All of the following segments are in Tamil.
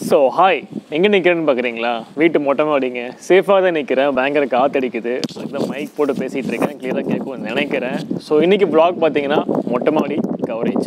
ஸோ ஹாய் எங்கே நிற்கிறேன்னு பார்க்குறீங்களா வீட்டு மொட்டை மாடிங்க சேஃபாக தான் நிற்கிறேன் பயங்கர காற்றடிக்குது அதுதான் மைக் போட்டு பேசிகிட்டு இருக்கேன் கிளியராக கேட்கும் நினைக்கிறேன் ஸோ இன்றைக்கி vlog பார்த்தீங்கன்னா மொட்டை மாடி coverage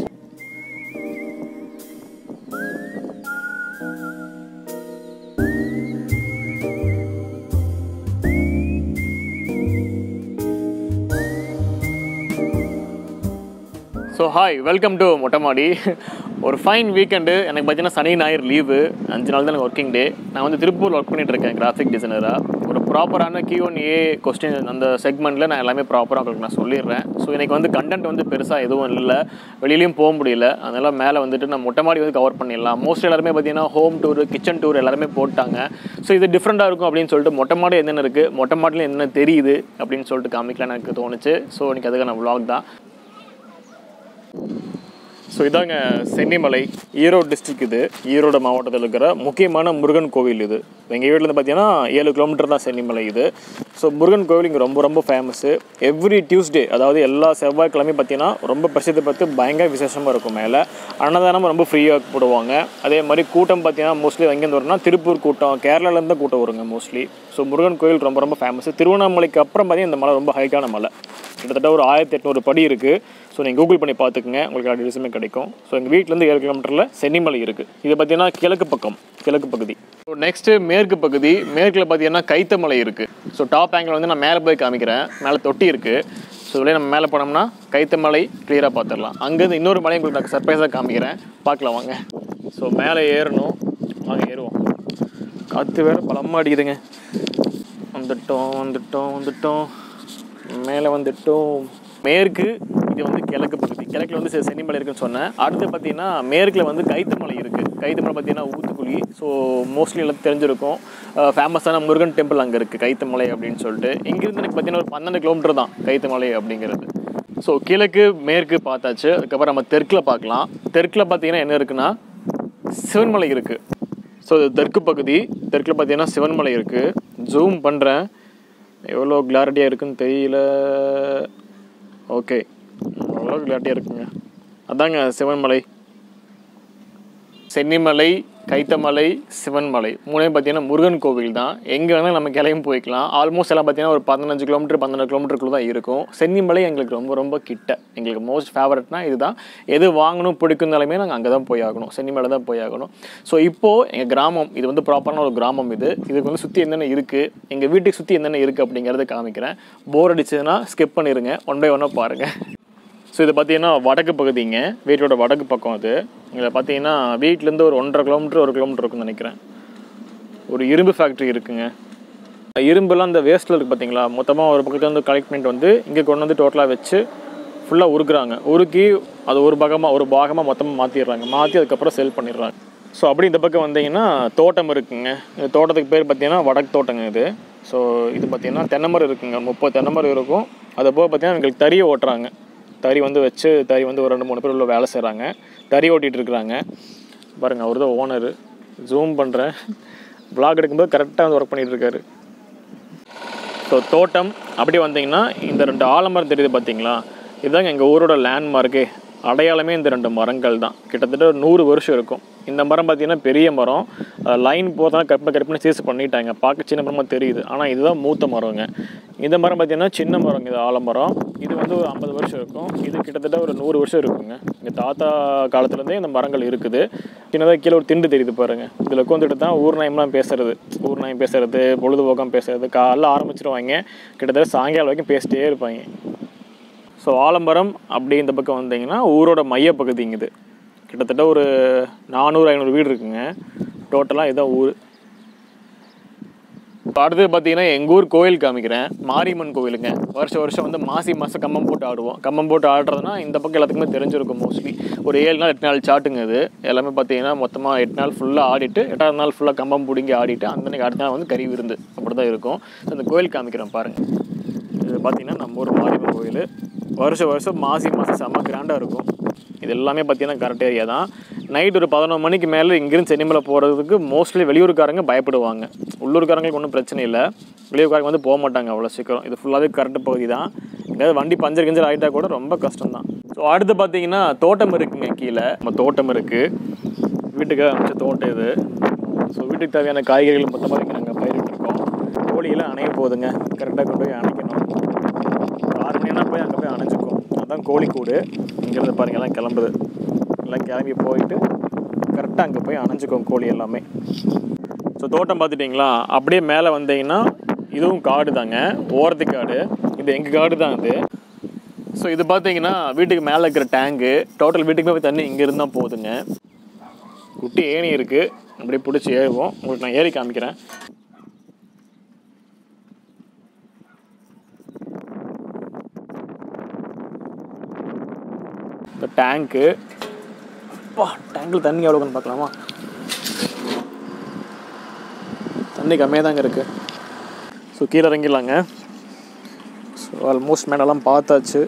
so hi welcome to மொட்டை மாடி ஒரு ஃபைன் வீக்கெண்டு எனக்கு பார்த்தீங்கன்னா சனி ஞாயிறு லீவு அஞ்சு நாள் தான் எனக்கு ஒர்க்கிங் டே நான் வந்து திருப்பூர் ஒர்க் பண்ணிட்டு இருக்கேன் கிராஃபிக் டிசைனராக ஒரு ப்ராப்பரான கியூ ஒன் ஏ கொஸ்டின் அந்த செக்மெண்ட்டில் நான் எல்லாமே ப்ராப்பராக உங்களுக்கு நான் சொல்லிடுறேன் ஸோ எனக்கு வந்து கண்டென்ட் வந்து பெருசாக எதுவும் இல்லை வெளியிலையும் போக முடியல அதனால் மேலே வந்துட்டு நான் மொட்டை மாடி வந்து கவர் பண்ணிடலாம் மோஸ்ட் எல்லாருமே பார்த்தீங்கன்னா ஹோம் டூர் கிச்சன் டூர் எல்லாருமே போட்டாங்க ஸோ இது டிஃப்ரெண்ட்டாக இருக்கும் அப்படின்னு சொல்லிட்டு மொட்டை மாடி என்னென்ன இருக்குது மொட்டை மாடியில் என்ன தெரியுது அப்படின்னு சொல்லிட்டு காமிக்கலாம்னு எனக்கு தோணுச்சு ஸோ எனக்கு அதுக்கான vlog தான் ஸோ இதாங்க சென்னிமலை ஈரோடு டிஸ்ட்ரிக்ட் இது ஈரோடு மாவட்டத்தில் இருக்கிற முக்கியமான முருகன் கோவில் இது எங்கள் வீட்டிலேருந்து பார்த்தீங்கன்னா ஏழு கிலோமீட்டர் தான் சென்னிமலை இது ஸோ முருகன் கோவில் இங்கே ரொம்ப ரொம்ப ஃபேமஸ்ஸு எவ்ரி டியூஸ்டே அதாவது எல்லா செவ்வாய்க்கிழமையும் பார்த்தீங்கன்னா ரொம்ப பிரசித்தி பார்த்து பயங்கர விசேஷமாக இருக்கும் மேலே அன்னதானம் ரொம்ப ஃப்ரீயாக போடுவாங்க அதே மாதிரி கூட்டம் பார்த்தீங்கன்னா மோஸ்ட்லி எங்கேருந்து வரும்னா திருப்பூர் கூட்டம் கேரளாலேருந்து தான் கூட்டம் வருங்க மோஸ்ட்லி ஸோ முருகன் கோயில் ரொம்ப ரொம்ப ஃபேமஸ் திருவண்ணாமலைக்கு அப்புறம் பார்த்தீங்கன்னா இந்த மலை ரொம்ப ஹைக்கான மலை கிட்டத்தட்ட ஒரு ஆயிரத்தி எட்நூறு படி இருக்குது ஸோ நீங்கள் கூகுள் பண்ணி பார்த்துக்குங்க உங்களுக்கு அட்ரஸுமே கிடைக்கும் ஸோ எங்கள் வீட்டிலேருந்து ஏழு கிலோமீட்டரில் சென்னிமலை இருக்குது இது பார்த்தீங்கன்னா கிழக்கு பக்கம் கிழக்கு பகுதி ஸோ நெக்ஸ்ட்டு மேற்கு பகுதி மேற்கில் பார்த்தீங்கன்னா கைத்தமலை இருக்குது ஸோ டாப் ஆங்கிள் வந்து நான் மேலே போய் காமிக்கிறேன் மேலே தொட்டி இருக்குது ஸோ இதுலேயே நம்ம மேலே போனோம்னா கைத்தமலை கிளியராக பார்த்துடலாம் அங்கேருந்து இன்னொரு மலையை உங்களுக்கு நான் சர்ப்ரைஸாக காமிக்கிறேன் பார்க்கலாம் வாங்க ஸோ மேலே ஏறணும் வாங்க ஏறுவோம் காற்று வேறு பலமாக அடிக்குதுங்க வந்துட்டோம் வந்துட்டோம் வந்துட்டோம் மேலே வந்துட்டோம் மேற்கு இது வந்து கிழக்கு பகுதி கிழக்கில் வந்து செ- சென்னிமலை இருக்குன்னு சொன்னேன் அடுத்து பார்த்தீங்கன்னா மேற்கில் வந்து கைத்தமலை இருக்குது கைத்தமலை பார்த்தீங்கன்னா ஊத்துக்குழி ஸோ மோஸ்ட்லி எல்லாம் தெரிஞ்சிருக்கும் ஃபேமஸான முருகன் டெம்பிள் அங்கே இருக்குது கைத்தமலை அப்படின்னு சொல்லிட்டு இங்கேருந்து எனக்கு பார்த்தீங்கன்னா ஒரு பன்னெண்டு கிலோமீட்டர் தான் கைத்தமலை அப்படிங்கிறது ஸோ கிழக்கு மேற்கு பார்த்தாச்சு அதுக்கப்புறம் நம்ம தெற்கில் பார்க்கலாம் தெற்கில் பார்த்தீங்கன்னா என்ன இருக்குன்னா சிவன்மலை இருக்குது ஸோ இது தெற்கு பகுதி தெற்கில் பார்த்தீங்கன்னா சிவன்மலை இருக்குது ஜூம் பண்ணுறேன் எவ்வளோ கிளாரிட்டியாக இருக்குன்னு தெரியல ஓகே எவ்வளோ கிளாரிட்டியாக இருக்குங்க அதாங்க சிவன்மலை சென்னிமலை கைத்தமலை சிவன்மலை மூணையும் பார்த்தீங்கன்னா முருகன் கோவில் தான் எங்கே வேணாலும் நம்ம கிளம்பி போய்க்கலாம் ஆல்மோஸ்ட் எல்லாம் பார்த்தீங்கன்னா ஒரு பதினஞ்சு கிலோமீட்டர் பன்னெண்டு கிலோமீட்டருக்குள்ள தான் இருக்கும் சென்னிமலை எங்களுக்கு ரொம்ப ரொம்ப கிட்ட எங்களுக்கு மோஸ்ட் ஃபேவரட்னா இதுதான் எது வாங்கணும் பிடிக்குந்தாலுமே நாங்கள் அங்கே தான் போய் ஆகணும் சென்னிமலை தான் போய் ஆகணும் ஸோ இப்போது எங்கள் கிராமம் இது வந்து ப்ராப்பரான ஒரு கிராமம் இது இதுக்கு வந்து சுற்றி என்னென்ன இருக்குது எங்கள் வீட்டுக்கு சுற்றி என்னென்ன இருக்குது அப்படிங்கிறத காமிக்கிறேன் போர் அடிச்சதுன்னா ஸ்கிப் பண்ணிடுங்க ஒன் பை ஒன்னாக பாருங்கள் ஸோ இது பார்த்தீங்கன்னா வடக்கு பகுதிங்க வீட்டோட வடக்கு பக்கம் அது இதில் பார்த்தீங்கன்னா வீட்டிலேருந்து ஒரு ஒன்றரை கிலோமீட்டர் ஒரு கிலோமீட்டர் இருக்குன்னு நினைக்கிறேன் ஒரு இரும்பு ஃபேக்ட்ரி இருக்குங்க இரும்புலாம் இந்த வேஸ்ட்டில் இருக்குது பார்த்தீங்களா மொத்தமாக ஒரு பக்கத்துல வந்து கலெக்ட் பண்ணிட்டு வந்து இங்கே கொண்டு வந்து டோட்டலாக வச்சு ஃபுல்லாக உருக்குறாங்க உருக்கி அது ஒரு பாகமாக ஒரு பாகமாக மொத்தமாக மாற்றிடுறாங்க மாற்றி அதுக்கப்புறம் செல் பண்ணிடுறாங்க ஸோ அப்படி இந்த பக்கம் வந்தீங்கன்னா தோட்டம் இருக்குங்க இந்த தோட்டத்துக்கு பேர் பார்த்தீங்கன்னா வடக்கு தோட்டங்க இது ஸோ இது பார்த்தீங்கன்னா தென்னைமரம் இருக்குங்க முப்பது தென்னைமரம் இருக்கும் அது போக பார்த்தீங்கன்னா எங்களுக்கு தறியை ஓட்டுறாங்க தறி வந்து வச்சு தறி வந்து ஒரு ரெண்டு மூணு பேர் உள்ள வேலை செய்கிறாங்க தறி ஓட்டிகிட்டு இருக்கிறாங்க பாருங்கள் அவர் தான் ஓனரு ஜூம் பண்ணுறேன் vlog எடுக்கும்போது கரெக்டாக வந்து ஒர்க் பண்ணிகிட்டு இருக்காரு ஸோ தோட்டம் அப்படி வந்தீங்கன்னா இந்த ரெண்டு ஆலமரம் தெரியுது பார்த்தீங்களா இதுதாங்க எங்கள் ஊரோட லேண்ட்மார்க்கு அடையாளமே இந்த ரெண்டு மரங்கள் தான் கிட்டத்தட்ட ஒரு நூறு வருஷம் இருக்கும் இந்த மரம் பார்த்தீங்கன்னா பெரிய மரம் லைன் போதான் கட் பண்ணி கட் பண்ணி சீஸ் பண்ணிட்டாங்க பார்க்க சின்ன மரமாக தெரியுது ஆனால் இதுதான் மூத்த மரங்க இந்த மரம் பார்த்தீங்கன்னா சின்ன மரம் இது ஆலமரம் இது வந்து ஒரு ஐம்பது வருஷம் இருக்கும் இது கிட்டத்தட்ட ஒரு நூறு வருஷம் இருக்குங்க எங்கள் தாத்தா காலத்துலேருந்தே இந்த மரங்கள் இருக்குது சின்னதாக கீழே ஒரு திண்டு தெரியுது பாருங்க இதில் உட்காந்துட்டு தான் ஊர் நாயம்லாம் பேசுறது ஊர் நாயம் பேசுறது பொழுதுபோக்கம் பேசுறது காலைல ஆரம்பிச்சிருவாங்க கிட்டத்தட்ட சாயங்காலம் வரைக்கும் பேசிட்டே இருப்பாங்க ஸோ ஆலம்பரம் அப்படி இந்த பக்கம் வந்தீங்கன்னா ஊரோட மையப்பகுதிங்க இது கிட்டத்தட்ட ஒரு நானூறு ஐநூறு வீடு இருக்குங்க டோட்டலாக இதான் ஊர் இப்போ அடுத்து பார்த்தீங்கன்னா எங்கள் ஊர் கோயில் காமிக்கிறேன் மாரியம்மன் கோவிலுங்க வருஷம் வருஷம் வந்து மாசி மாதம் கம்பம் போட்டு ஆடுவோம் கம்பம் போட்டு ஆடுறதுனா இந்த பக்கம் எல்லாத்துக்குமே தெரிஞ்சிருக்கும் மோஸ்ட்லி ஒரு ஏழு நாள் எட்டு நாள் சாட்டுங்க இது எல்லாமே பார்த்தீங்கன்னா மொத்தமாக எட்டு நாள் ஃபுல்லாக ஆடிட்டு எட்டாவது நாள் ஃபுல்லாக கம்பம் பிடுங்கி ஆடிட்டு அந்த அன்னைக்கு அடுத்த நாள் வந்து கறி விருந்து அப்படி தான் இருக்கும் ஸோ அந்த கோயில் காமிக்கிறேன் பாருங்கள் இது பார்த்தீங்கன்னா நம்ம ஊர் மாரியம்மன் கோயில் வருஷம் வருஷம் மாசி மாதம் செம்ம கிராண்டாக இருக்கும் இது எல்லாமே பார்த்தீங்கன்னா கரெக்ட் ஏரியா தான் நைட் ஒரு பதினொரு மணிக்கு மேலே இங்கேருந்து சென்னிமலை போகிறதுக்கு மோஸ்ட்லி வெளியூர்காரங்க பயப்படுவாங்க உள்ளூர்காரங்களுக்கு ஒன்றும் பிரச்சனை இல்லை வெளியூர்காரங்க வந்து போக மாட்டாங்க அவ்வளோ சீக்கிரம் இது ஃபுல்லாகவே கரெக்ட் பகுதி தான் எங்கேயாவது வண்டி பஞ்சர் கிஞ்சர் ஆகிட்டா கூட ரொம்ப கஷ்டம் தான் ஸோ அடுத்து பார்த்தீங்கன்னா தோட்டம் இருக்குங்க கீழே நம்ம தோட்டம் இருக்குது வீட்டுக்கு அமைச்ச தோட்டம் இது ஸோ வீட்டுக்கு தேவையான காய்கறிகள் மொத்தமாக இங்கே நாங்கள் பயிரிட்டுருக்கோம் கோழியெல்லாம் அணைய போகுதுங்க கரெக்டாக கொண்டு போய் அணைக்கணும் ஒரு ஆறு மணினா போய் அங்கே போய் அணைஞ்சிக்கும் அதான் கோழிக்கூடு இங்கேருந்து பாருங்க எல்லாம் கிளம்புது எல்லாம் கிளம்பி போயிட்டு கரெக்டாக அங்கே போய் அணைஞ்சிக்கும் கோழி எல்லாமே ஸோ தோட்டம் பார்த்துட்டிங்களா அப்படியே மேலே வந்தீங்கன்னா இதுவும் காடு தாங்க ஓரத்து காடு இது எங்கள் காடு தான் இது ஸோ இது பார்த்தீங்கன்னா வீட்டுக்கு மேலே இருக்கிற டேங்கு டோட்டல் வீட்டுக்குமே போய் தண்ணி இங்கேருந்து தான் போகுதுங்க குட்டி ஏணி இருக்குது அப்படியே பிடிச்சி ஏறுவோம் உங்களுக்கு நான் ஏறி காமிக்கிறேன் இந்த டேங்க்கு அப்பா டேங்கில் தண்ணி எவ்வளோன்னு பார்க்கலாமா தண்ணி கம்மியாக தாங்க இருக்குது ஸோ கீழே இறங்கிடலாங்க ஸோ ஆல்மோஸ்ட் மேடெல்லாம் பார்த்தாச்சு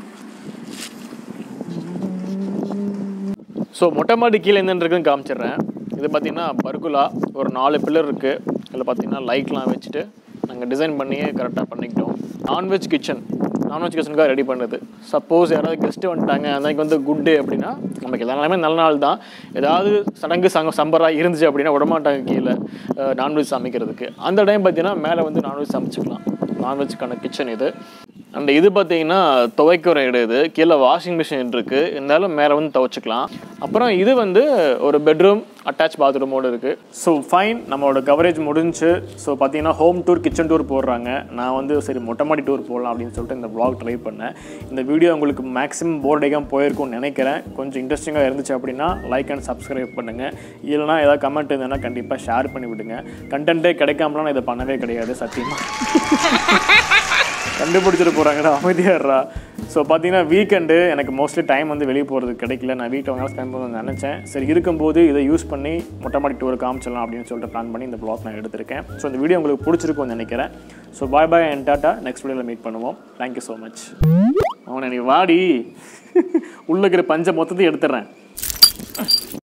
ஸோ மொட்டை மாடி கீழே என்னென்னு இருக்குன்னு காமிச்சிடுறேன் இது பார்த்தீங்கன்னா பர்குலா ஒரு நாலு பில்லர் இருக்குது இதில் பார்த்தீங்கன்னா லைட்லாம் வச்சுட்டு நாங்கள் டிசைன் பண்ணியே கரெக்டாக பண்ணிக்கிட்டோம் நான்வெஜ் கிச்சன் நான்வெஜ் கிச்சனுக்காக ரெடி பண்ணுறது சப்போஸ் யாராவது கெஸ்ட்டு வந்துட்டாங்க அன்னைக்கு வந்து குட் டே அப்படின்னா நமக்கு எல்லா நாளுமே நல்ல நாள் தான் ஏதாவது சடங்கு சங்க சம்பராக இருந்துச்சு அப்படின்னா விடமாட்டாங்க கீழே நான்வெஜ் சமைக்கிறதுக்கு அந்த டைம் பார்த்தீங்கன்னா மேலே வந்து நான்வெஜ் சமைச்சிக்கலாம் நான்வெஜ்க்கான கிச்சன் இது அண்ட் இது பார்த்தீங்கன்னா துவைக்கிற இடம் இது கீழே வாஷிங் மிஷின் இருக்குது இருந்தாலும் மேலே வந்து துவைச்சிக்கலாம் அப்புறம் இது வந்து ஒரு பெட்ரூம் அட்டாச் பாத்ரூமோடு இருக்குது ஸோ ஃபைன் நம்மளோட கவரேஜ் முடிஞ்சு ஸோ பார்த்தீங்கன்னா ஹோம் டூர் கிச்சன் டூர் போடுறாங்க நான் வந்து சரி மொட்டை மாடி டூர் போடலாம் அப்படின்னு சொல்லிட்டு இந்த vlog ட்ரை பண்ணேன் இந்த வீடியோ உங்களுக்கு மேக்ஸிமம் போர் அடிக்காமல் போயிருக்கும்னு நினைக்கிறேன் கொஞ்சம் இன்ட்ரெஸ்டிங்காக இருந்துச்சு அப்படின்னா லைக் அண்ட் சப்ஸ்கிரைப் பண்ணுங்கள் இல்லைனா ஏதாவது கமெண்ட் இருந்ததுன்னா கண்டிப்பாக ஷேர் பண்ணி விடுங்க கண்டென்ட்டே கிடைக்காமலாம் நான் இதை பண்ணவே கிடையாது சத்தியமாக கண்டுபிடிச்சிட்டு போகிறாங்கடா அமைதியாடுறா ஸோ பார்த்தீங்கன்னா வீக்கெண்டு எனக்கு மோஸ்ட்லி டைம் வந்து வெளியே போகிறது கிடைக்கல நான் வீட்டை வாங்க ஸ்பெண்ட் பண்ண நினச்சேன் சரி இருக்கும்போது இதை யூஸ் பண்ணி மொட்டை மாடி டூர் காமிச்சிடலாம் அப்படின்னு சொல்லிட்டு பிளான் பண்ணி இந்த ப்ளாக் நான் எடுத்திருக்கேன் ஸோ இந்த வீடியோ உங்களுக்கு பிடிச்சிருக்கும்னு நினைக்கிறேன் so bye bye and tata next வீடியோவில் மீட் பண்ணுவோம் தேங்க்யூ ஸோ மச் அவனை நீ வாடி உள்ள இருக்கிற பஞ்சை மொத்தத்தையும் எடுத்துடுறேன்